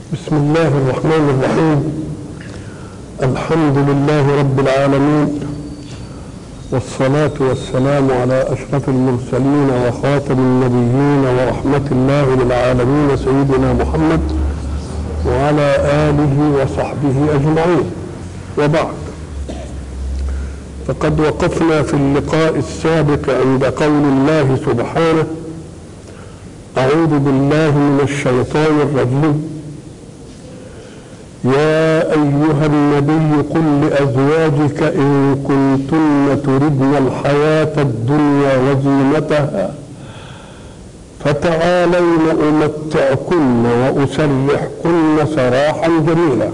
بسم الله الرحمن الرحيم الحمد لله رب العالمين والصلاة والسلام على أشرف المرسلين وخاتم النبيين ورحمة الله للعالمين سيدنا محمد وعلى آله وصحبه أجمعين وبعد فقد وقفنا في اللقاء السابق عند قول الله سبحانه أعوذ بالله من الشيطان الرجيم يا أيها النبي قل لأزواجك إن كنتن تردن الحياة الدنيا وزينتها فتعالين أمتعكن وأسرحكن سراحا جميلا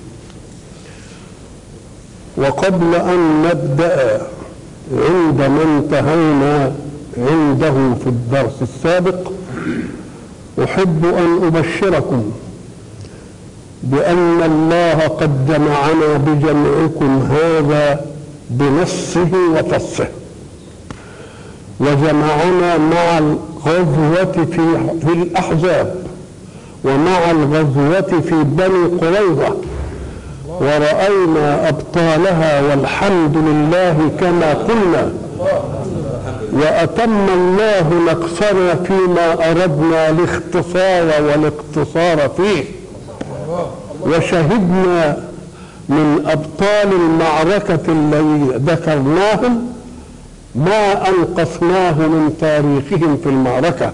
وقبل أن نبدأ عند ما انتهينا عنده في الدرس السابق أحب أن أبشركم بأن الله قد جمعنا بجمعكم هذا بنصه وفصه وجمعنا مع الغزوة في, في الأحزاب ومع الغزوة في بني قريظة ورأينا أبطالها والحمد لله كما قلنا وأتم الله نقصنا فيما أردنا الاختصار والاقتصار فيه وشهدنا من أبطال المعركة الذي ذكرناهم ما أنقصناه من تاريخهم في المعركة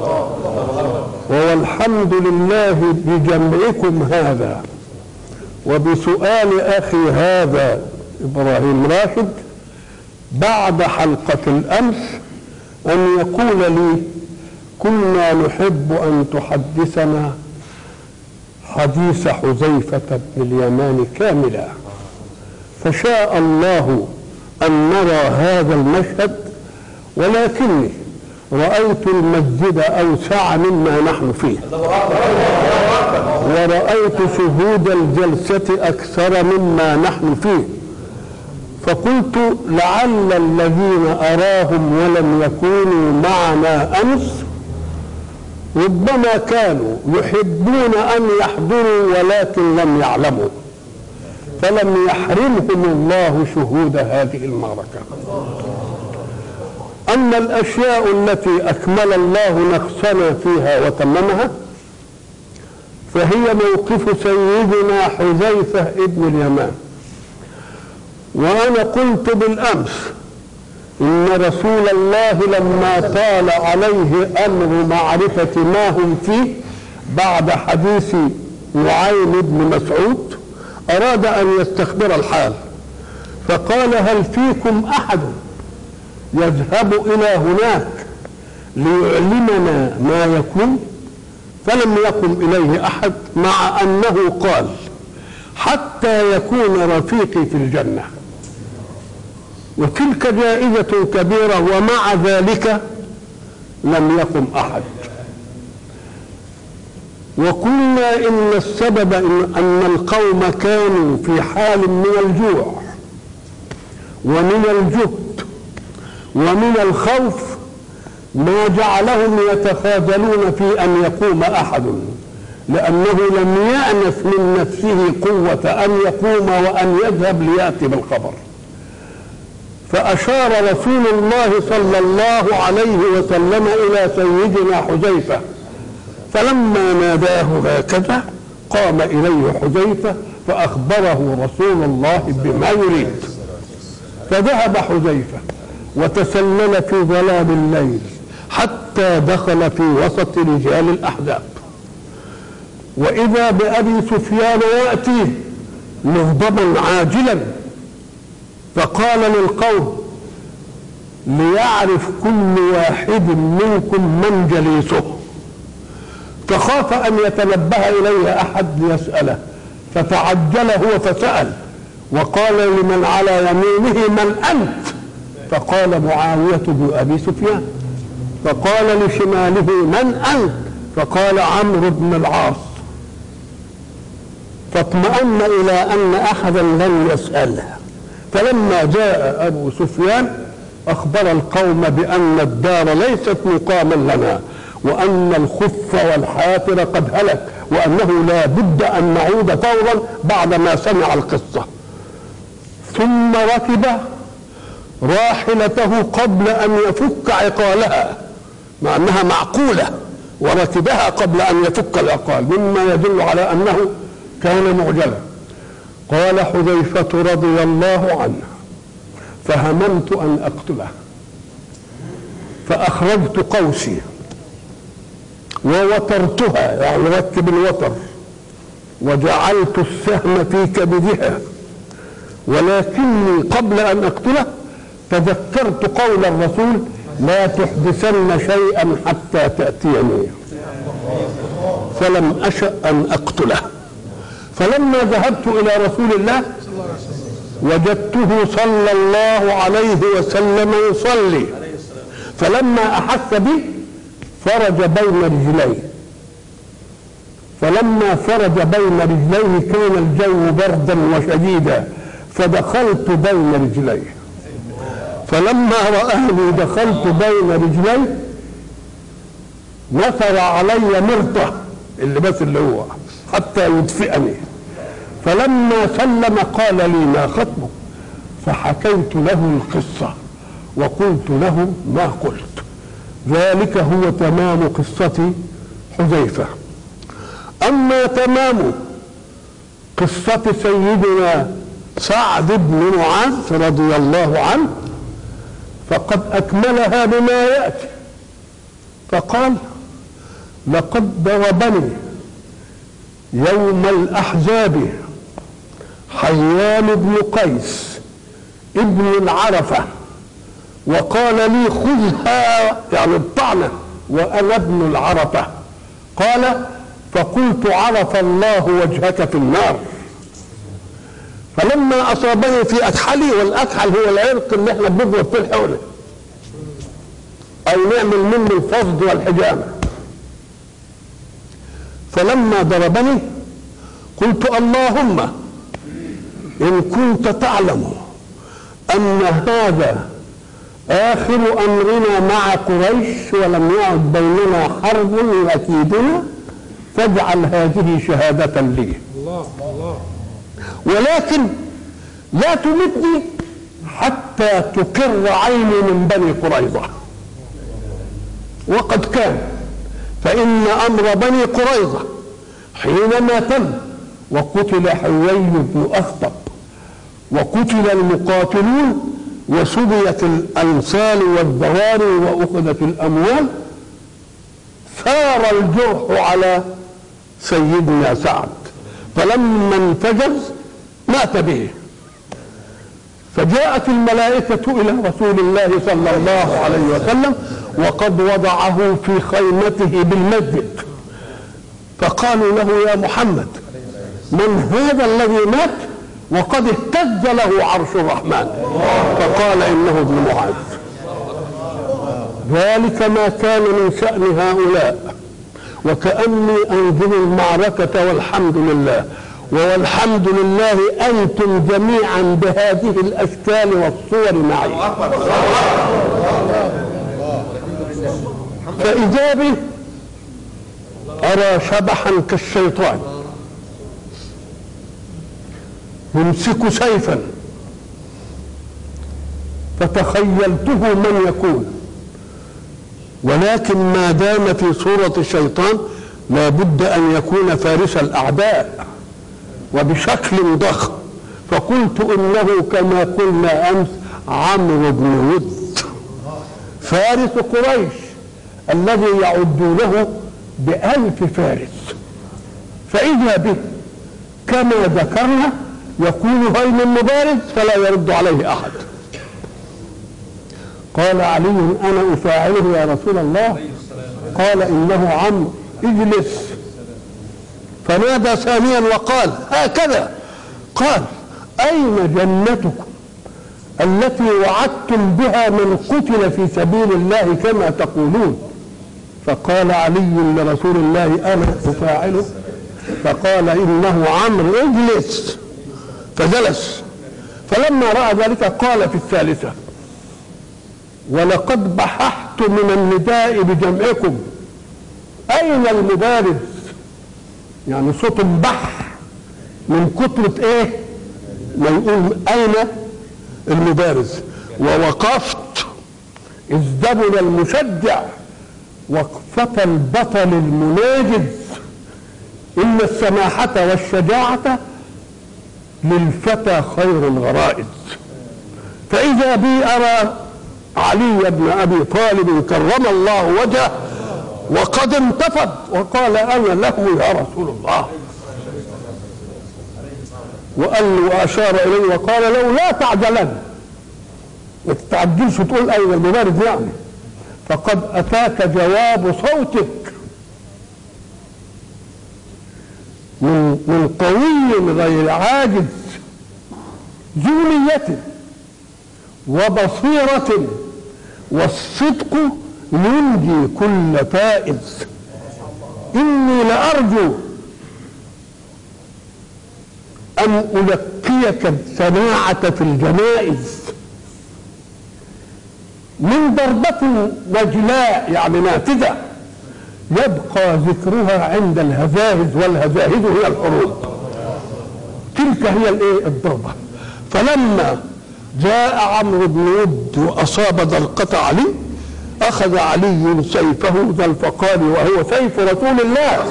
والحمد لله بجمعكم هذا وبسؤال أخي هذا إبراهيم راشد بعد حلقة الأمس أن يقول لي كنا نحب أن تحدثنا حديث حذيفة بن اليمان كاملا فشاء الله أن نرى هذا المشهد ولكني رأيت المسجد أوسع مما نحن فيه ورأيت شهود الجلسة أكثر مما نحن فيه فقلت لعل الذين أراهم ولم يكونوا معنا أمس ربما كانوا يحبون أن يحضروا ولكن لم يعلموا فلم يحرمهم الله شهود هذه المعركة أما الأشياء التي أكمل الله نقصنا فيها وتممها فهي موقف سيدنا حذيفة ابن اليمان وأنا قلت بالأمس إن رسول الله لما طال عليه أمر معرفة ما هم فيه بعد حديث نعيم بن مسعود أراد أن يستخبر الحال فقال هل فيكم أحد يذهب إلى هناك ليعلمنا ما يكون فلم يقم إليه أحد مع أنه قال حتى يكون رفيقي في الجنة وتلك جائزة كبيرة ومع ذلك لم يقم أحد وقلنا إن السبب إن, أن القوم كانوا في حال من الجوع ومن الجهد ومن الخوف ما جعلهم يتخاذلون في أن يقوم أحد لأنه لم يأنف من نفسه قوة أن يقوم وأن يذهب ليأتي بالخبر فأشار رسول الله صلى الله عليه وسلم إلى سيدنا حذيفة فلما ناداه هكذا قام إليه حذيفة فأخبره رسول الله بما يريد فذهب حذيفة وتسلل في ظلام الليل حتى دخل في وسط رجال الأحزاب وإذا بأبي سفيان يأتي مغضبا عاجلا فقال للقوم ليعرف كل واحد منكم من جليسه فخاف ان يتنبه اليه احد ليساله فتعجل هو فسال وقال لمن على يمينه من انت فقال معاويه بن ابي سفيان فقال لشماله من انت فقال عمرو بن العاص فاطمأن إلى أن أحدا لم يسأله فلما جاء أبو سفيان أخبر القوم بأن الدار ليست مقاما لنا وأن الخف والحافر قد هلك وأنه لا بد أن نعود فورا بعد ما سمع القصة ثم ركب راحلته قبل أن يفك عقالها مع أنها معقولة وركبها قبل أن يفك العقال مما يدل على أنه كان معجلا قال حذيفة رضي الله عنه فهممت أن أقتله فأخرجت قوسي ووترتها يعني ركب الوتر وجعلت السهم في كبدها ولكني قبل أن أقتله تذكرت قول الرسول لا تحدثن شيئا حتى تأتيني فلم أشأ أن أقتله فلما ذهبت إلى رسول الله وجدته صلى الله عليه وسلم يصلي فلما أحس بي فرج بين رجليه فلما فرج بين رجليه كان الجو بردا وشديدا فدخلت بين رجليه فلما رآني دخلت بين رجليه نثر علي مرطة اللي بس اللي هو حتى يدفئني فلما سلم قال لي ما خطبك فحكيت له القصة وقلت له ما قلت ذلك هو تمام قصة حذيفة أما تمام قصة سيدنا سعد بن معاذ رضي الله عنه فقد أكملها بما يأتي فقال لقد ضربني يوم الأحزاب حيان بن قيس ابن العرفة وقال لي خذها يعني الطعنة وأنا ابن العرفة قال فقلت عرف الله وجهك في النار فلما أصابني في أكحلي والأكحل هو العرق اللي احنا بنضرب فيه الحولة أو نعمل منه الفض والحجامة فلما ضربني قلت اللهم إن كنت تعلم أن هذا آخر أمرنا مع قريش ولم يعد بيننا حرب يكيدنا فاجعل هذه شهادة لي الله الله ولكن لا تمتني حتى تقر عيني من بني قريظة وقد كان فإن أمر بني قريظة حينما تم وقتل حوي بن أخطب وقتل المقاتلون وسبيت الأنصال والذواري وأخذت الأموال ثار الجرح على سيدنا سعد فلما انفجز مات به فجاءت الملائكة إلى رسول الله صلى الله عليه وسلم وقد وضعه في خيمته بالمسجد فقالوا له يا محمد من هذا الذي مات وقد اهتز له عرش الرحمن فقال انه ابن معاذ ذلك ما كان من شأن هؤلاء وكأني أنزل المعركة والحمد لله والحمد لله أنتم جميعا بهذه الأشكال والصور معي فإذا بي أرى شبحا كالشيطان يمسك سيفا فتخيلته من يكون ولكن ما دام في صورة الشيطان لا بد أن يكون فارس الأعداء وبشكل ضخم فقلت إنه كما قلنا أمس عمرو بن ود فارس قريش الذي يعدونه بألف فارس فإذا به كما ذكرنا يقول هين المبارز فلا يرد عليه أحد قال علي أنا أفاعله يا رسول الله قال إنه عمرو اجلس فنادى ثانيا وقال هكذا قال أين جنتكم التي وعدتم بها من قتل في سبيل الله كما تقولون فقال علي لرسول الله انا افاعله فقال انه عمرو اجلس فجلس فلما راى ذلك قال في الثالثه ولقد بححت من النداء بجمعكم اين المبارز يعني صوت بح من كترة ايه ما يقول اين المبارز ووقفت اذ دبل المشجع وقفة البطل المناجز إن السماحة والشجاعة للفتى خير الغرائز فإذا بي أرى علي بن أبي طالب كرم الله وجهه وقد انتفض وقال أنا له يا رسول الله وقال له وأشار إليه وقال له لا تعجلن ما تتعجلش وتقول أيوة المبارد يعني فقد أتاك جواب صوتك من من قوي غير عاجز ذو نية وبصيرة والصدق ينجي كل فائز إني لأرجو أن ألقيك السماعة في الجنائز من ضربة نجلاء يعني نافذة يبقى ذكرها عند الهزاهز والهزاهز هي الحروب تلك هي الايه الضربة فلما جاء عمرو بن ود وأصاب ضرقة علي أخذ علي سيفه ذا الفقار وهو سيف رسول الله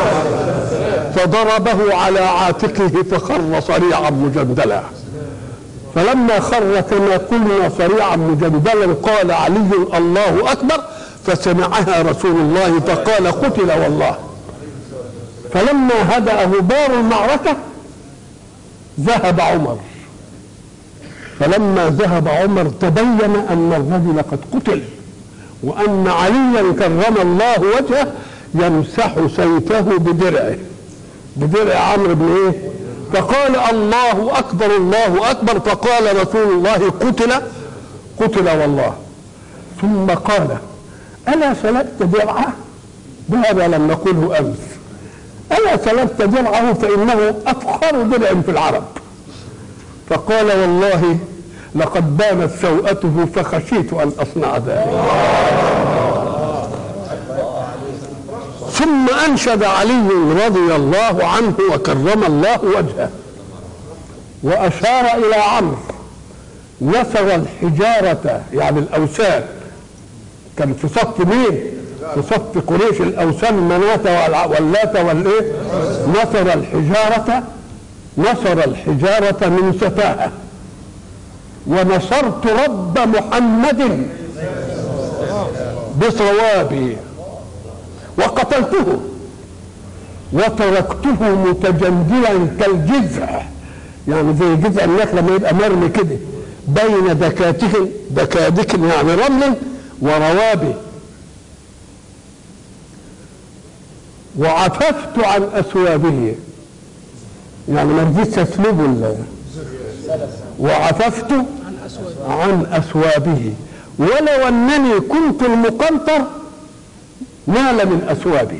فضربه على عاتقه فخر صريعا مجندلا فلما خر كما قلنا صريعا مجندلا قال علي الله اكبر فسمعها رسول الله فقال قتل والله فلما هدأ غبار المعركة ذهب عمر فلما ذهب عمر تبين أن الرجل قد قتل وأن عليا كرم الله وجهه يمسح سيفه بدرعه بدرع عمرو بن ايه فقال الله اكبر الله اكبر فقال رسول الله قتل قتل والله ثم قال الا سلبت درعه بهذا لم نقله امس الا سلبت درعه فانه افخر درع في العرب فقال والله لقد بانت سوءته فخشيت ان اصنع ذلك ثم انشد علي رضي الله عنه وكرم الله وجهه واشار الى عمرو نثر الحجاره يعني الاوثان كان في صف مين؟ في صف قريش الاوثان مناة واللات والايه؟ نثر الحجاره نصر الحجاره من سفاهه ونصرت رب محمد بصوابي وقتلته وتركته متجندلا كالجذع يعني زي جذع النخله لما يبقى مرمي كده بين دكاتك دكادك يعني رمل وروابي وعففت عن اثوابه يعني ما رضيتش اسلبه وعففت عن اثوابه ولو انني كنت المقنطر نال من أثوابهم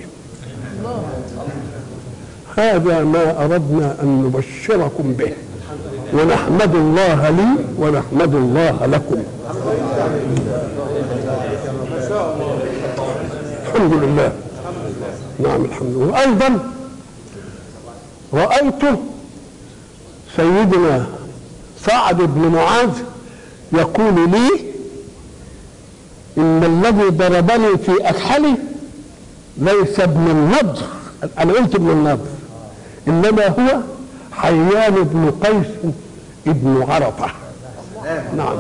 هذا ما أردنا أن نبشركم به ونحمد الله لي ونحمد الله لكم الحمد لله نعم الحمد لله وأيضا رأيت سيدنا سعد بن معاذ يقول لي إن الذي ضربني في أكحلي ليس ابن النضر انا قلت ابن النضر انما هو حيان بن قيس ابن عرفه نعم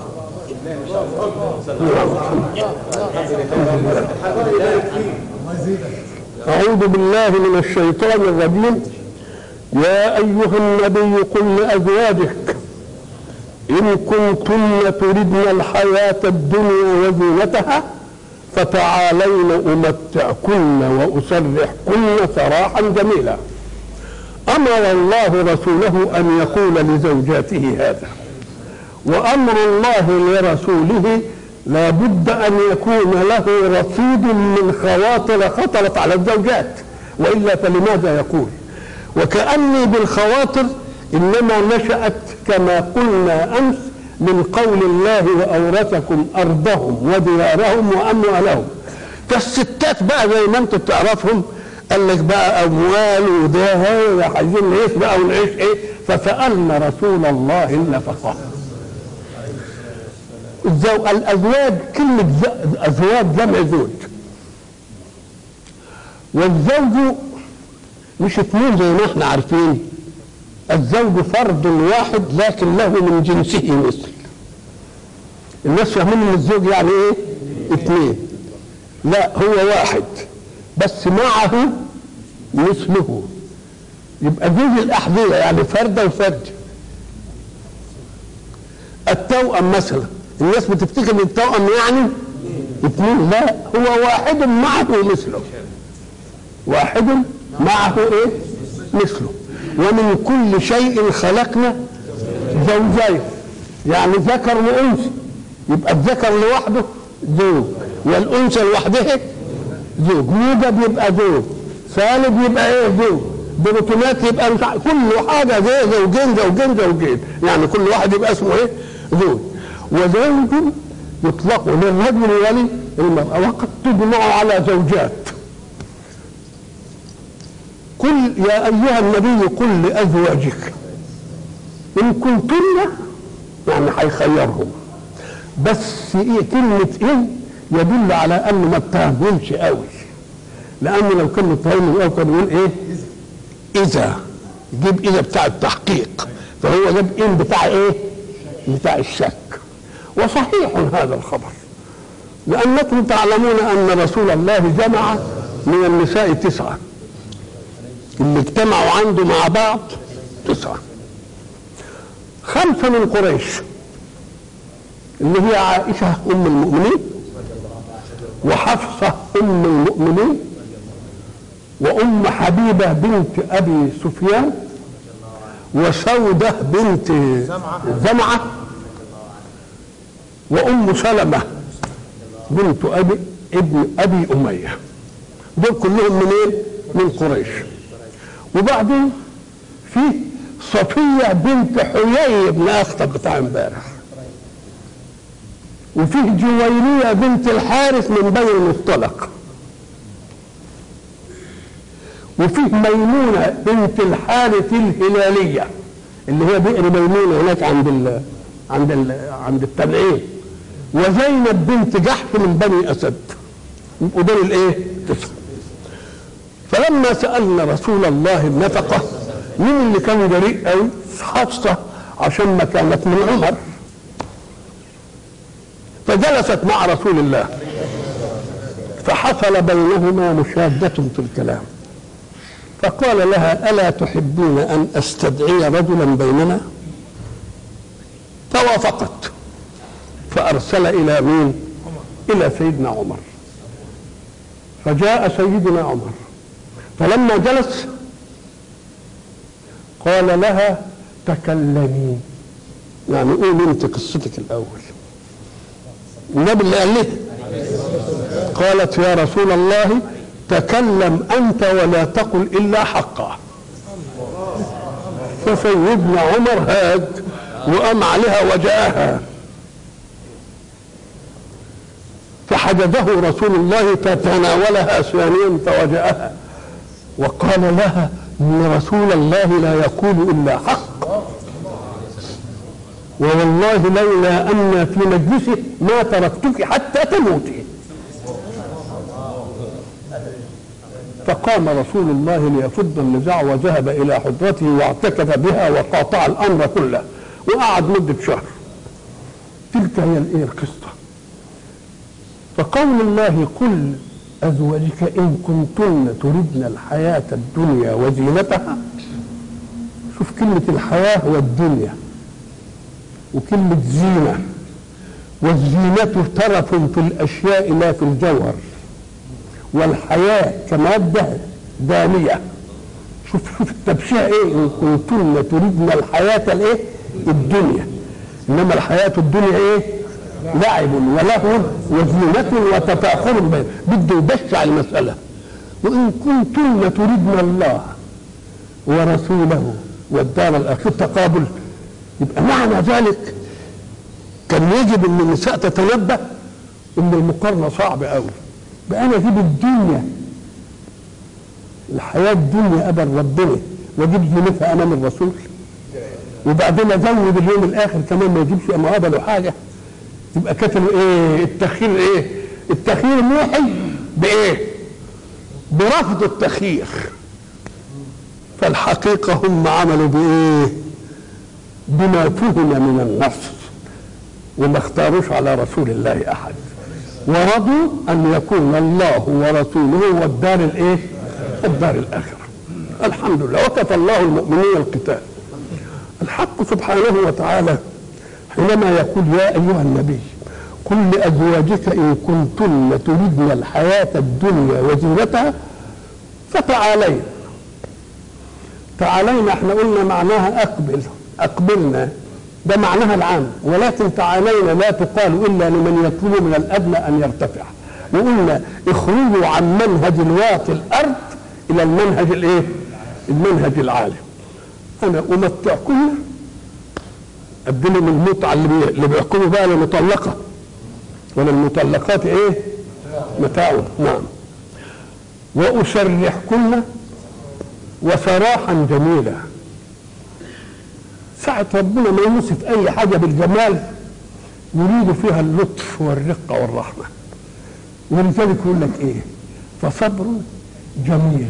أعوذ بالله من الشيطان الرجيم يا أيها النبي قل لأزواجك إن كنتن تردن الحياة الدنيا وزينتها فتعالين أمتعكن وأسرحكن سراحا جميلا أمر الله رسوله أن يقول لزوجاته هذا وأمر الله لرسوله لا بد أن يكون له رصيد من خواطر خطرت على الزوجات وإلا فلماذا يقول وكأني بالخواطر إنما نشأت كما قلنا أمس من قول الله وأورثكم أرضهم وديارهم وأموالهم فالستات بقى زي ما أنت بتعرفهم قال لك بقى اموال وده هي عايزين نعيش بقى ونعيش ايه فسالنا رسول الله النفقه الزو... الازواج كلمه ز... ازواج جمع زوج والزوج مش اثنين زي ما احنا عارفين الزوج فرد واحد لكن له من جنسه مثل الناس فاهمين ان الزوج يعني ايه اثنين لا هو واحد بس معه مثله يبقى زوج الاحذيه يعني فرده وفرد التوأم مثلا الناس بتفتكر ان التوأم يعني اثنين لا هو واحد معه مثله واحد معه ايه مثله ومن كل شيء خلقنا زوجين يعني ذكر وانثى يبقى الذكر لوحده زوج والانثى لوحدها زوج موجب يبقى زوج سالب يبقى ايه زوج بروتونات يبقى مش عارف- كل حاجه زي زوجين زوجين زوجين يعني كل واحد يبقى اسمه ايه زوج وزوج يطلق للرجل وللمرأة وقد تجمع على زوجات قل يا أيها النبي قل لأزواجك إن كنتن يعني هيخيرهم بس إيه كلمة إن يدل على أنه ما اتهمهمش قوي لأنه لو كان متهم من الأول كان يقول إيه إذا يجيب إذا بتاع التحقيق فهو جاب إن بتاع إيه بتاع الشك وصحيح هذا الخبر لأنكم تعلمون أن رسول الله جمع من النساء تسعة اللي اجتمعوا عنده مع بعض تسعة خمسة من قريش اللي هي عائشة أم المؤمنين وحفصة أم المؤمنين وأم حبيبة بنت أبي سفيان وسودة بنت زمعة وأم سلمة بنت أبي ابن أبي أمية دول كلهم منين؟ من قريش وبعدين في صفية بنت حيي بن أخطب بتاع امبارح وفيه جويرية بنت الحارث من بني المصطلق وفيه ميمونة بنت الحارث الهلالية اللي هي بئر ميمونة هناك عند ال عند ال عند التنعيم وزينب بنت جحش من بني أسد يبقوا دول الايه؟ تسعة فلما سألنا رسول الله النفقة مين اللي كان جريء قوي؟ حفصة عشان ما كانت من عمر فجلست مع رسول الله فحصل بينهما مشادة في الكلام فقال لها ألا تحبين أن أستدعي رجلا بيننا فوافقت فأرسل إلى مين إلى سيدنا عمر فجاء سيدنا عمر فلما جلس قال لها تكلمي يعني قولي انت قصتك الاول النبي اللي قال لها قالت يا رسول الله تكلم انت ولا تقل الا حقا فسيدنا عمر هاد وقام عليها وجاءها فحجزه رسول الله فتناولها ثانيا فوجاءها وقال لها ان رسول الله لا يقول الا حق ووالله لولا ان في مجلسه ما تركتك حتى تموتي فقام رسول الله ليفض النزاع وذهب الى حجرته واعتكف بها وقاطع الامر كله وقعد مده شهر تلك هي الايه القصه فقول الله قل أزواجك إن كنتن تردن الحياة الدنيا وزينتها شوف كلمة الحياة والدنيا وكلمة زينة والزينة ترف في الأشياء لا في الجوهر والحياة كمادة دانية شوف شوف التبشير ايه ان كنتن تردن الحياة الايه الدنيا انما الحياة الدنيا ايه لعب ولهو وزينة وتفاخر بين بده يبشع المسألة وإن كنتن تردن الله ورسوله والدار الآخرة التقابل يبقى معنى ذلك كان يجب ان النساء تتنبه ان المقارنة صعبة قوي بقى انا اجيب الدنيا الحياه الدنيا قبل ربنا واجيب زينتها امام الرسول وبعدين ازود اليوم الاخر كمان ما يجيبش ما قبلوا حاجه يبقى كتبوا ايه التخيير ايه التخيير موحي بايه برفض التخيير فالحقيقه هم عملوا بايه بما فهم من النص وما اختاروش على رسول الله احد ورضوا ان يكون الله ورسوله والدار الايه الدار الاخره الحمد لله وكفى الله المؤمنين القتال الحق سبحانه وتعالى حينما يقول يا ايها النبي قل لازواجك ان كنتن تردن الحياه الدنيا وزينتها فتعالين تعالينا احنا قلنا معناها اقبل اقبلنا ده معناها العام ولكن تعالينا لا تقال الا لمن يطلب من الادنى ان يرتفع وقلنا اخرجوا عن منهج الواطي الارض الى المنهج الايه المنهج العالي انا امتعكم اديلهم المتعه اللي, بي... اللي بيحكموا بقى للمطلقه وللمطلقات ايه متاع نعم واسرحكن وسراحا جميلا ساعة ربنا ما يوصف أي حاجة بالجمال يريد فيها اللطف والرقة والرحمة ولذلك يقول لك إيه فصبر جميل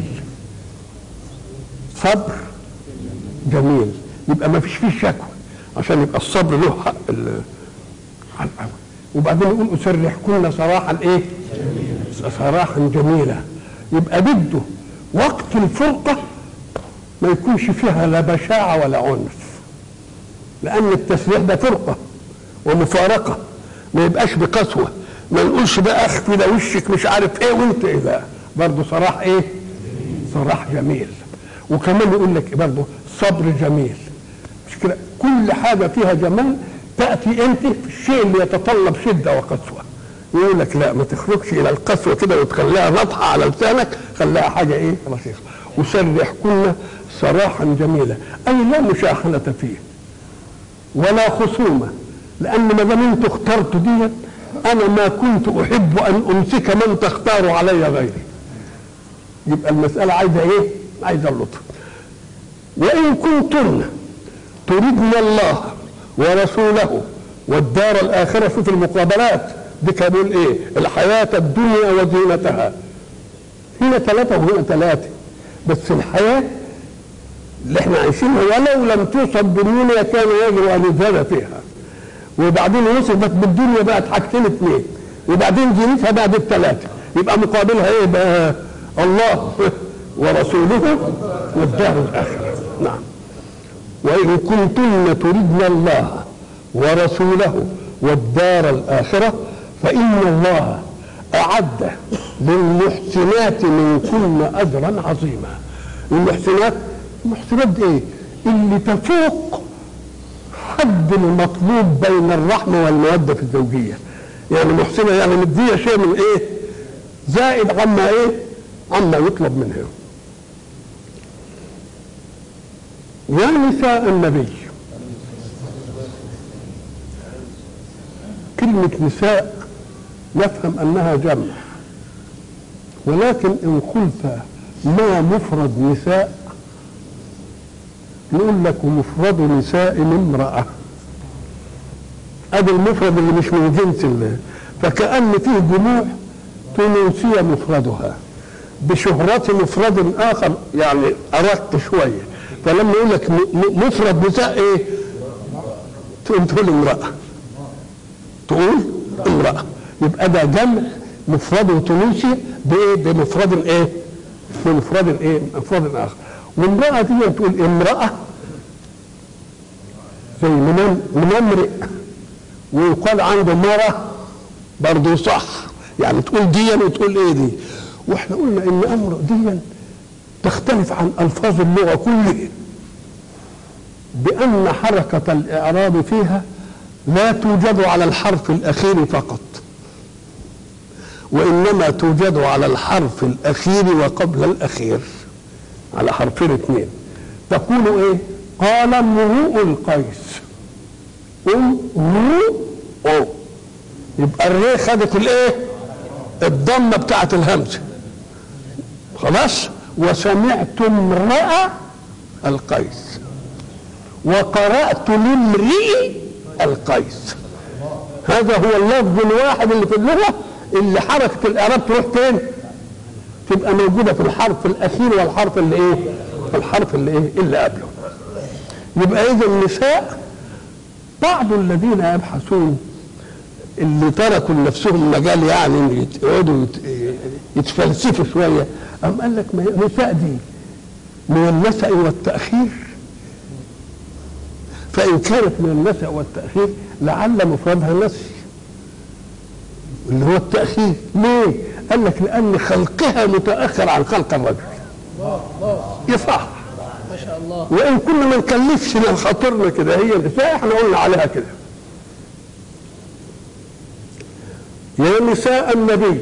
صبر جميل يبقى ما فيش فيه شكوى عشان يبقى الصبر له حق ال- على الأول وبعدين يقول أسرحكن سراحا إيه سراحا جميلا يبقى بده وقت الفرقة ما يكونش فيها لا بشاعة ولا عنف لان التسريح ده فرقه ومفارقه ما يبقاش بقسوه ما نقولش بقى اخفي ده وشك مش عارف ايه وانت ايه لا برضه صراح ايه صراح جميل وكمان يقول لك برضه صبر جميل مش كده كل حاجه فيها جمال تاتي انت في الشيء اللي يتطلب شده وقسوه يقول لك لا ما تخرجش الى القسوه كده وتخليها نطحه على لسانك خليها حاجه ايه رشيقه وسرحكن سراحا جميلا اي لا مشاحنه فيه ولا خصومة لأن ما دام أنتوا اخترتوا دي أنا ما كنت أحب أن أمسك من تختار علي غيري يبقى المسألة عايزة إيه؟ عايزة اللطف وإن كنتن تردن الله ورسوله والدار الآخرة شوف المقابلات دي كان بيقول إيه؟ الحياة الدنيا وزينتها هنا ثلاثة وهنا ثلاثة بس الحياة اللي احنا عايشينها ولو لم توصف بالدنيا كان يجب ان يزاد فيها وبعدين وصفت بالدنيا بقت حاجتين اثنين وبعدين زينتها بقت الثلاثه يبقى مقابلها ايه بقى الله ورسوله والدار الاخره نعم وان كنتن تردن الله ورسوله والدار الاخره فان الله اعد للمحسنات منكن اجرا عظيما المحسنات المحسنات دي ايه اللي تفوق حد المطلوب بين الرحمه والموده في الزوجيه يعني محسنه يعني مديه شيء من ايه زائد عما ايه عما يطلب منها يا نساء النبي كلمة نساء نفهم أنها جمع ولكن إن قلت ما مفرد نساء نقول لك مفرد نساء امرأة ادي المفرد اللي مش من جنس الله فكأن فيه جموع تونسية مفردها بشهرة مفرد آخر يعني أردت شوية فلما يقول لك م- م- مفرد نساء إيه؟ تقوم تقول امرأة تقول امرأة يبقى ده جمع مفرد تونسي بإيه؟ بمفرد إيه؟ بمفرد إيه؟ مفرد آخر والمرأة دي تقول امرأة زي من منمرئ ويقال عنده مرة برضه صح يعني تقول ديا وتقول ايه دي واحنا قلنا ان امر ديا تختلف عن الفاظ اللغه كلها بان حركه الاعراب فيها لا توجد على الحرف الاخير فقط وانما توجد على الحرف الاخير وقبل الاخير على حرفين اثنين تقول ايه قال امرؤ القيس امرؤ يبقى الري خدت الايه الضمه بتاعت الهمزه خلاص وسمعت امرأ القيس وقرأت لامرئ القيس هذا هو اللفظ الواحد اللي في اللغة اللي حركة الإعراب تروح فين؟ تبقى موجودة في الحرف الأخير والحرف اللي إيه؟ الحرف اللي إيه؟ اللي قبله. يبقى إذا النساء بعض الذين يبحثون اللي تركوا لنفسهم مجال يعني إن يقعدوا يت- يتفلسفوا شوية أم قال لك ما هي النساء دي من النسأ والتأخير فإن كانت من النسأ والتأخير لعل مفردها نسي اللي هو التأخير ليه؟ قال لك لأن خلقها متأخر عن خلق الرجل يصح ما شاء الله وإن كنا ما نكلفش خاطرنا كده هي النساء احنا قلنا عليها كده يا نساء النبي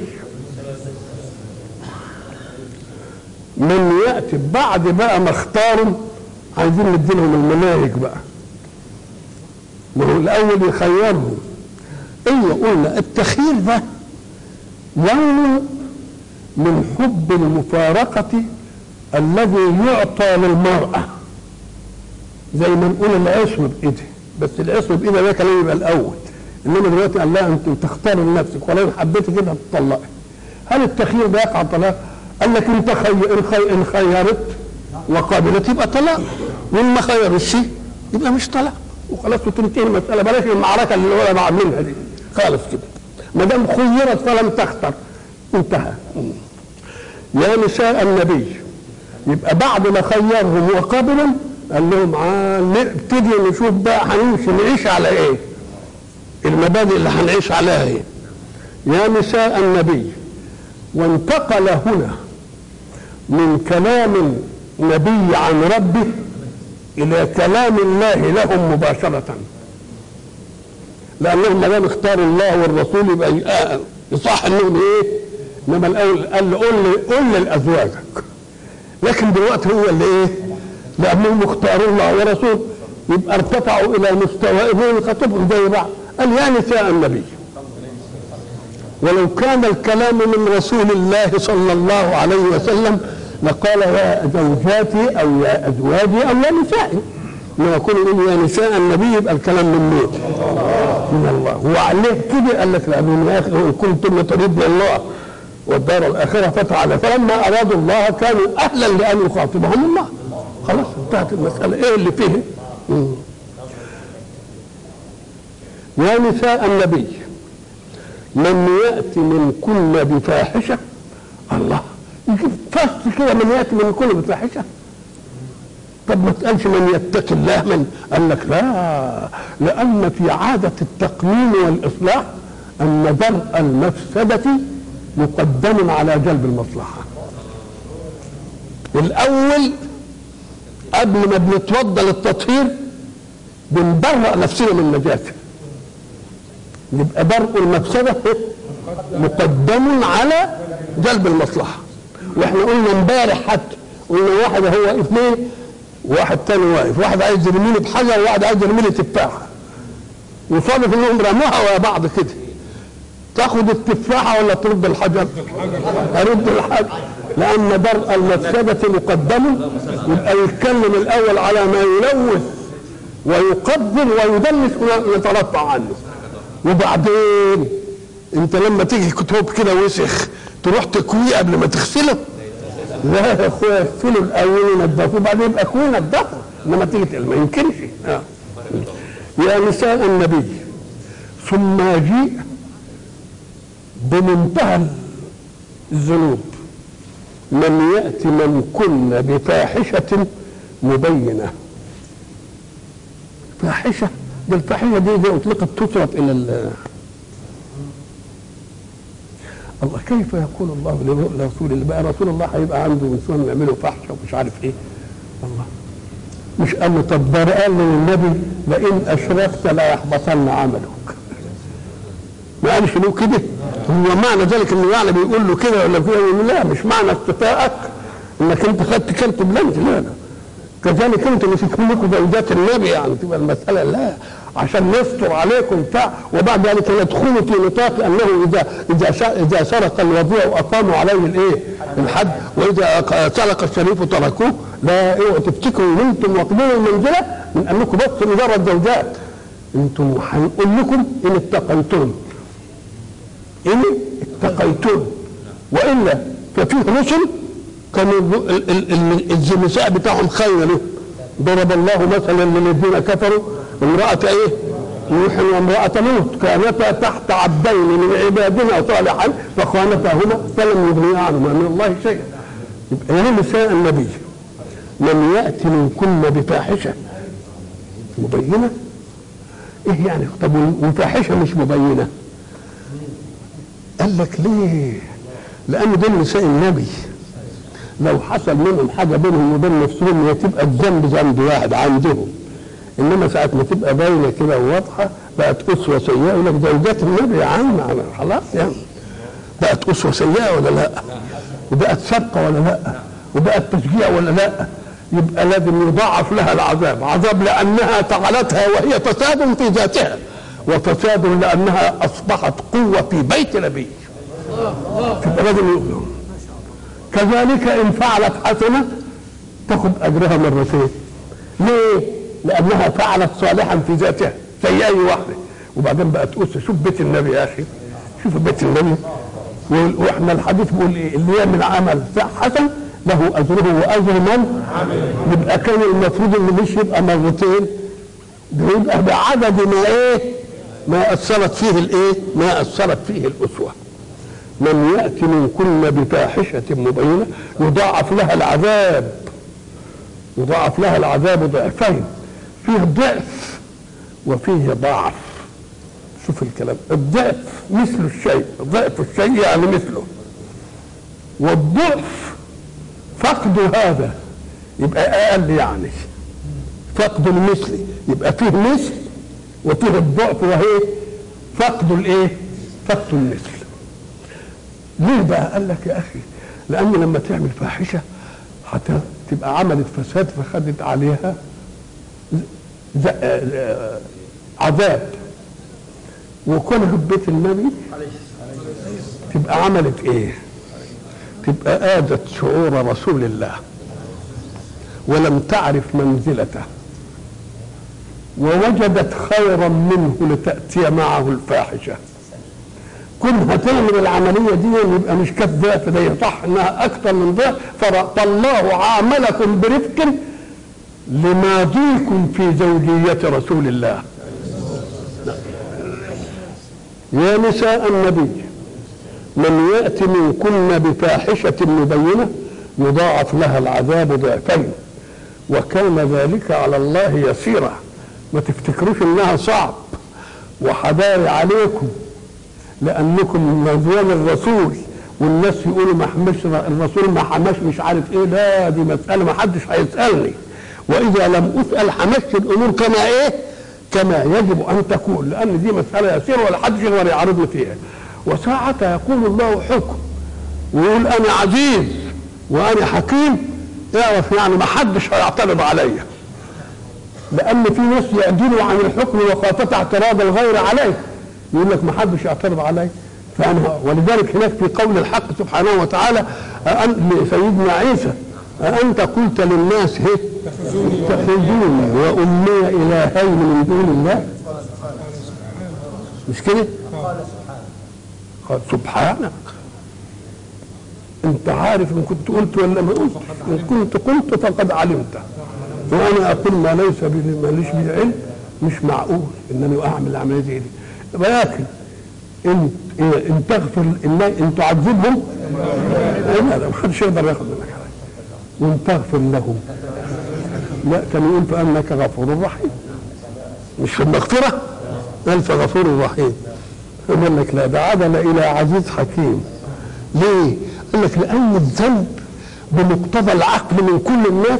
من يأتي بعد بقى ما اختاروا عايزين نديلهم المناهج بقى ما هو الأول يخيرهم ايوه قلنا التخيير ده نوع من حب المفارقة الذي يعطى للمرأة زي ما نقول العصم بإيدي بس العصم بإيدي ده كلام يبقى الأول إنما دلوقتي قال لها أنت تختار لنفسك ولو حبيتي كده تطلقي هل التخيير ده يقع طلاق؟ قال لك أنت خي... إن, خي... إن خيرت وقابلت يبقى طلاق وإن ما خيرتش يبقى مش طلاق وخلاص وتنتهي المسألة بلاش المعركة اللي الولد عاملينها دي خالص كده ما دام خيرت فلم تختر انتهى يا نساء النبي يبقى بعد ما خيرهم وقبلوا قال لهم آه نبتدي نشوف بقى هنمشي نعيش على ايه المبادئ اللي هنعيش عليها ايه يا نساء النبي وانتقل هنا من كلام نبي عن ربه الى كلام الله لهم مباشره لانهم ما دام اختاروا الله والرسول يبقى آه، يصح انهم ايه انما الاول قال له قول لي قول لازواجك لكن دلوقتي هو اللي ايه لانهم اختاروا الله ورسوله يبقى ارتفعوا الى مستوى ابن خطبهم زي بعض قال يا نساء النبي ولو كان الكلام من رسول الله صلى الله عليه وسلم لقال يا زوجاتي او يا ازواجي او يا نسائي لما يكون يقول يا نساء النبي يبقى الكلام من مين؟ من الله وعليه كده قال لك لأنه يا أخي إن كنتم تريدن الله والدار الآخرة فتعالى فلما أرادوا الله كانوا أهلا لأن يخاطبهم الله خلاص انتهت المسألة إيه اللي فيه؟ مم. يا نساء النبي من يأتي منكن بفاحشة الله يجيب فصل كده من يأتي منكن بفاحشة طب ما تقالش من يتقي الله من قال لك لا لأن في عادة التقنين والإصلاح أن درء المفسدة مقدم على جلب المصلحة الأول قبل ما بنتوضى للتطهير بنبرأ نفسنا من النجاسة يبقى درء المفسدة مقدم على جلب المصلحة واحنا قلنا امبارح حتى قلنا واحد هو اثنين واحد تاني واقف واحد عايز يرميني بحجر وواحد عايز يرميني تفاحه وصادف انهم رموها ويا بعض كده تاخد التفاحه ولا ترد الحجر؟ ارد الحجر لان درء المفسده مقدم يبقى يتكلم الاول على ما يلوث ويقدر ويدلس ويترفع عنه وبعدين انت لما تيجي كتب كده وسخ تروح تكويه قبل ما تغسله لا يا اخويا اغسله الاول ونضفه وبعدين يبقى كويه نضفه انما تيجي تقل- ما يمكنش آه. يا نساء النبي ثم يجيء بمنتهى الذنوب من يأتي من كن بفاحشة مبينة فاحشة دي الفاحشة دي إذا أطلقت تترك إلى ال- الله كيف يقول الله لرسول الله بقى رسول الله هيبقى عنده نسوان يعملوا فحشة ومش عارف إيه الله مش قال له طب ده قال للنبي لئن أشركت لا يحبطن عملك ما قالش له كده هو معنى ذلك انه يعني بيقول له كده ولا كده يقول له لا مش معنى استفاءك انك انت خدت كلت بلانت لا لا كذلك انتم مش كلكم زوجات النبي يعني تبقى المساله لا عشان نستر عليكم بتاع وبعد ذلك يدخلوا في نطاق انه اذا اذا شا- اذا سرق الوضيع واقاموا عليه الايه؟ الحد واذا ق- سرق الشريف تركوه لا اوعوا تفتكروا ان انتم واخدين المنزله من انكم بس مجرد زوجات انتم هنقول لكم ان اتقيتم ان اتقيتم والا ففي رسل كانوا ال- ال- ال- ال- النساء بتاعهم خير له ضرب الله مثلا للذين كفروا امرأة ايه؟ نوح وامرأة لوط كانتا تحت عبدين من عبادنا صالحا فخانتاهما فلم يغنيا عنهما من الله شيئا يبقى يا نساء النبي من يأتي منكن بفاحشة مبينة ايه يعني طب وفاحشة مش مبينة قال لك ليه لان دول نساء النبي لو حصل منهم حاجه بينهم وبين نفسهم هي تبقى الذنب ذنب واحد عندهم انما ساعه ما تبقى باينه كده وواضحه بقت اسوه سيئه يقول لك زوجات النبي يا عم خلاص يعني بقت اسوه سيئه ولا لا؟ وبقت سرقه ولا لا؟ وبقت تشجيع ولا لا؟ يبقى لازم يضاعف لها العذاب، عذاب لانها فعلتها وهي فساد في ذاتها وفساد لانها اصبحت قوه في بيت نبي. يبقى لازم يؤذوا. كذلك ان فعلت حسنه تاخذ اجرها مرتين ليه لانها فعلت صالحا في ذاتها زي اي واحده وبعدين بقت اسره شوف بيت النبي يا اخي شوف بيت النبي و- واحنا الحديث بيقول ايه اللي يعمل عمل حسن له اجره واجر من يبقى كان المفروض انه مش يبقى مرتين ده يبقى بعدد ما ايه ما اثرت فيه الايه ما اثرت فيه الاسوه من يأتي منكن بفاحشة مبينة يضاعف لها العذاب يضاعف لها العذاب ضعفين فيه ضعف وفيه ضعف شوف الكلام الضعف مثل الشيء ضعف الشيء يعني مثله والضعف فقد هذا يبقى اقل يعني فقد المثل يبقى فيه مثل وفيه الضعف وهي فقد الايه فقد المثل ليه بقى قال لك يا اخي لان لما تعمل فاحشه حتى تبقى عملت فساد فخدت عليها ز- آه، عذاب وكونها في بيت النبي تبقى عملت ايه تبقى آذت شعور رسول الله ولم تعرف منزلته ووجدت خيرا منه لتأتي معه الفاحشه كونها تعمل العمليه دي يبقى مش كف ضعف ده صح انها اكثر من ضعف فالله عاملكم برفق لماضيكم في زوجيه رسول الله يا نساء النبي من يأتي منكن بفاحشة مبينة يضاعف لها العذاب ضعفين وكان ذلك على الله يسيرا ما تفتكروش انها صعب وحداري عليكم لانكم من رضوان الرسول والناس يقولوا ما حمش الرسول ما حماش مش عارف ايه لا دي مساله ما حدش هيسالني واذا لم اسال حمشت الامور كما ايه كما يجب ان تكون لان دي مساله يسيره ولا حدش يقدر يعارضني فيها وساعتها يقول الله حكم ويقول انا عزيز وانا حكيم اعرف يعني ما حدش هيعترض عليا لان في ناس يعدلوا عن الحكم وخافة اعتراض الغير عليه يقول لك ما حدش يعترض علي فانا ولذلك هناك في قول الحق سبحانه وتعالى أن لسيدنا عيسى أأنت قلت للناس هي اتخذوني وأمي إلهين من دون الله مش كده؟ قال سبحانك انت عارف ان كنت قلت ولا ما قلت ان كنت قلت فقد علمت وانا اقول ما ليس بي ماليش بي علم مش معقول انني اعمل العمليه دي, دي. ولكن ان ان تغفر ان, إن تعذبهم لا لا ما حدش يقدر ياخذ منك حاجه وان تغفر لهم لا كان يقول فانك غفور رحيم مش في المغفره قال فغفور رحيم قال لك لا ده عدل الى عزيز حكيم ليه؟ قال لك لان الذنب بمقتضى العقل من كل الناس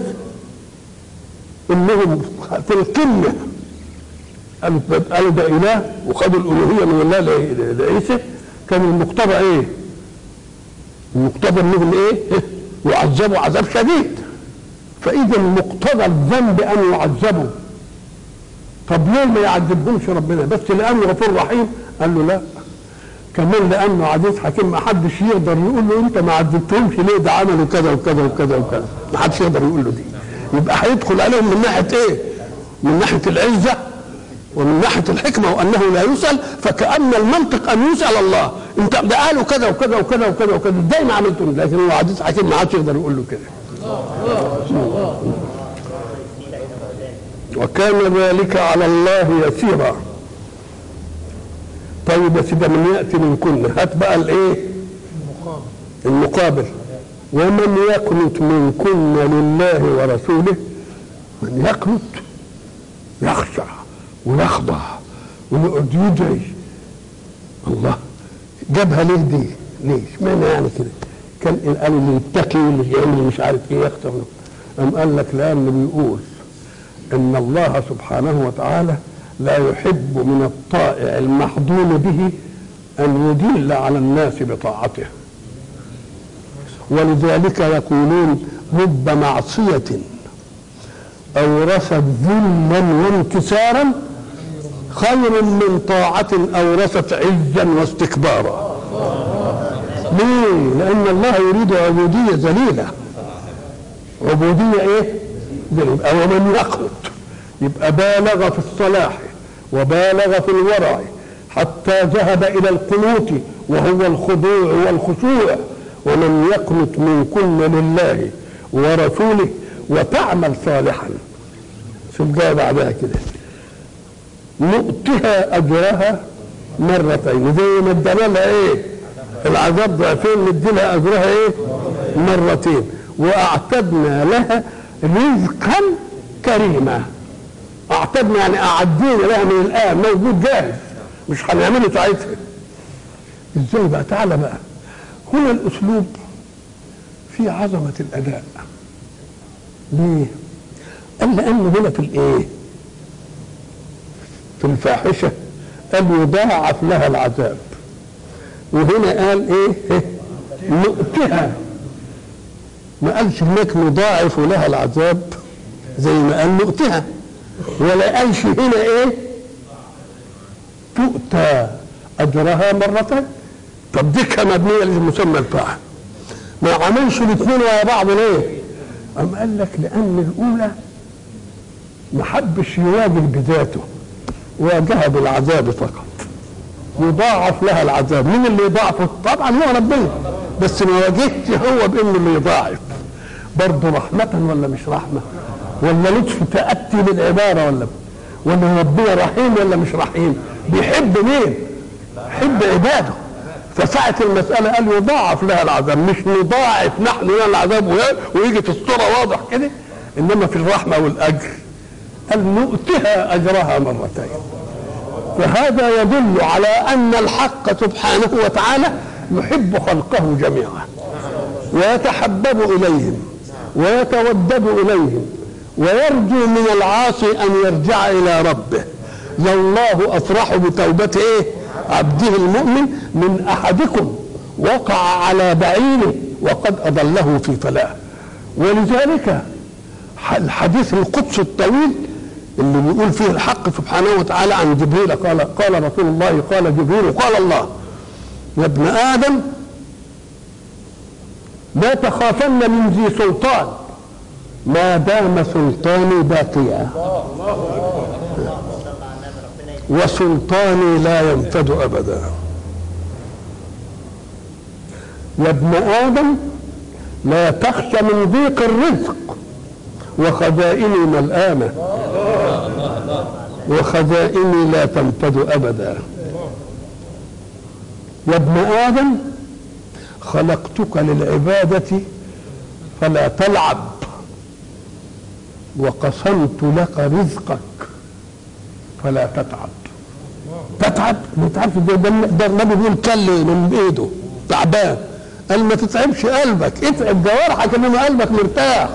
انهم في القمه قالوا قالوا ده اله وخدوا الالوهيه من الله ل- لعيسى كان المقتضى ايه؟ المقتضى انهم ايه؟ يعذبوا عذاب شديد فاذا مقتضى الذنب ان يعذبوا طب ليه ما يعذبهمش ربنا بس لانه غفور رحيم قال له لا كمان لانه عزيز حكيم ما حدش يقدر يقول له انت ما عذبتهمش ليه ده عملوا كذا وكذا وكذا وكذا ما حدش يقدر يقول له دي يبقى هيدخل عليهم من ناحيه ايه؟ من ناحيه العزه ومن ناحيه الحكمه وانه لا يسال فكان المنطق ان يسال الله انت ده قالوا كذا وكذا وكذا وكذا وكذا ازاي ما عملتم لكن هو عزيز حكيم ما حدش يقدر يقول له كده وكان ذلك على الله يسيرا طيب يا سيدي من ياتي من كنا هات بقى الايه المقابل ومن يقنت من كن لله ورسوله من يقنت يخشع ويخضع ويقعد يدعي الله جابها ليه دي؟ ليه؟ اشمعنى يعني كده؟ كان قالوا اللي يتقي واللي يعمل مش عارف ايه يخسر قام قال لك لانه بيقول ان الله سبحانه وتعالى لا يحب من الطائع المحظون به ان يدل على الناس بطاعته ولذلك يقولون رب معصيه اورثت ذلا وانكسارا خير من طاعه اورثت عزا واستكبارا ليه لان الله يريد عبوديه ذليله عبوديه ايه ذليله او من يقنط يبقى بالغ في الصلاح وبالغ في الورع حتى ذهب الى القنوت وهو الخضوع والخشوع ومن يقنط منكن لله ورسوله وتعمل صالحا في الجايه بعدها كده نؤتها اجرها مرتين زي ما ادانا لها ايه العذاب ضعفين ندي لها اجرها ايه مرتين واعتدنا لها رزقا كريما اعتدنا يعني اعدينا لها من الان موجود جاهز مش هنعمله ساعتها ازاي بقى تعالى بقى هنا الاسلوب في عظمه الاداء ليه قال لانه هنا في الايه في الفاحشه قال يضاعف لها العذاب وهنا قال ايه نؤتها ما قالش هناك نضاعف لها العذاب زي ما قال نؤتها ولا قالش هنا ايه تؤتى اجرها مرتين طب دي كان مبنيه للمسمى الفاعل ما عملش الاثنين ورا بعض ليه؟ أم قال لك لأن الأولى ما حبش يواجه بذاته واجهها بالعذاب فقط يضاعف لها العذاب مين اللي يضاعفه؟ طبعا هو ربنا بس ما واجهش هو بانه اللي يضاعف برضه رحمة ولا مش رحمة؟ ولا لطف تأتي بالعبارة ولا ولا ربنا رحيم ولا مش رحيم؟ بيحب مين؟ يحب عباده فساعة المسألة قال يضاعف لها العذاب مش نضاعف نحن لها العذاب ويجي في الصورة واضح كده إنما في الرحمة والأجر قال نؤتها أجرها مرتين فهذا يدل على أن الحق سبحانه وتعالى يحب خلقه جميعا ويتحبب إليهم ويتودد إليهم ويرجو من العاصي أن يرجع إلى ربه لله أفرح بتوبة إيه عبده المؤمن من أحدكم وقع على بعيره وقد أضله في فلاة ولذلك الحديث القدس الطويل اللي بيقول فيه الحق سبحانه وتعالى عن جبريل قال قال رسول الله قال جبريل قال الله يا ابن ادم لا تخافن من ذي سلطان ما دام سلطاني باقيا وسلطاني لا ينفد ابدا يا ابن ادم لا تخش من ضيق الرزق وخزائني ملآمة وخزائني لا تنفد أبدا يا ابن آدم خلقتك للعبادة فلا تلعب وقسمت لك رزقك فلا تتعب تتعب ما تعرفش ده ده النبي بيقول كل من ايده تعبان قال ما تتعبش قلبك اتعب جوارحك انما قلبك مرتاح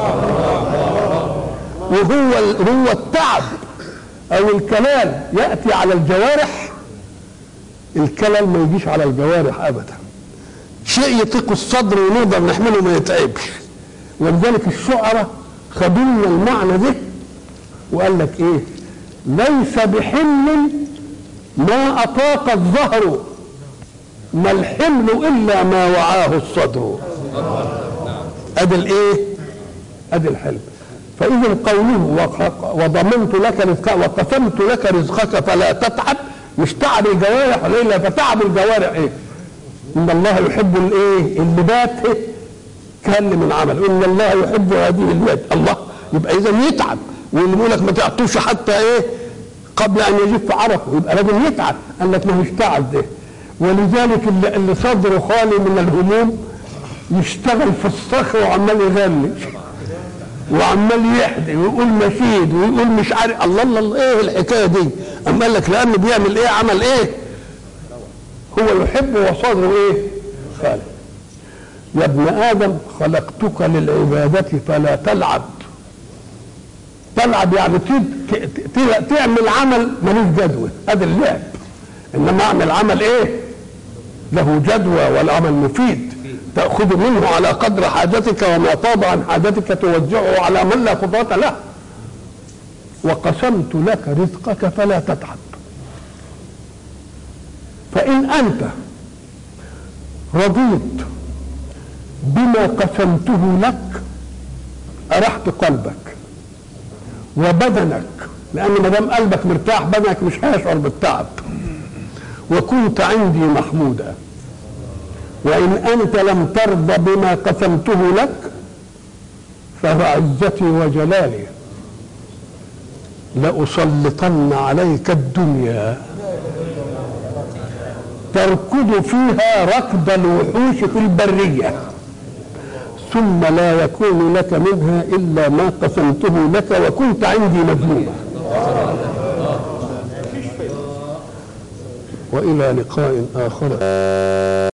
وهو هو التعب او الكلال ياتي على الجوارح الكلل ما يجيش على الجوارح ابدا شيء يطيق الصدر ونقدر نحمله ما يتعبش ولذلك الشعراء خدلنا المعنى ده وقال لك ايه ليس بحمل ما اطاق الظهر ما الحمل الا ما وعاه الصدر ادي الايه ادي الحلم فاذا قوله وضمنت لك رزقك وقسمت لك رزقك فلا تتعب مش تعب الجوارح ولا فتعب الجوارح ايه ان الله يحب الايه اللبات إيه؟ كان من عمل ان الله يحب هذه اللبات الله يبقى اذا يتعب واللي بيقول لك ما تعطوش حتى ايه قبل ان يجف عرفه يبقى لازم يتعب قال لك ما هوش تعب ده ولذلك اللي, اللي صدره خالي من الهموم يشتغل في الصخر وعمال يغني وعمال يحدي ويقول نشيد ويقول مش عارف الله الله, الله ايه الحكايه دي اما قال لك لانه بيعمل ايه عمل ايه هو يحب وصدره ايه خالد يا ابن ادم خلقتك للعباده فلا تلعب تلعب يعني تعمل عمل ملوش جدوى هذا اللعب انما اعمل عمل ايه له جدوى والعمل مفيد تأخذ منه على قدر حاجتك وما طاب عن حاجتك توزعه على من لا قدرة له وقسمت لك رزقك فلا تتعب فإن أنت رضيت بما قسمته لك أرحت قلبك وبدنك لأن ما دام قلبك مرتاح بدنك مش هيشعر بالتعب وكنت عندي محمودا وإن أنت لم ترضى بما قسمته لك فبعزتي وجلالي لأسلطن عليك الدنيا تركض فيها ركض الوحوش في البرية ثم لا يكون لك منها إلا ما قسمته لك وكنت عندي مذموما وإلى لقاء آخر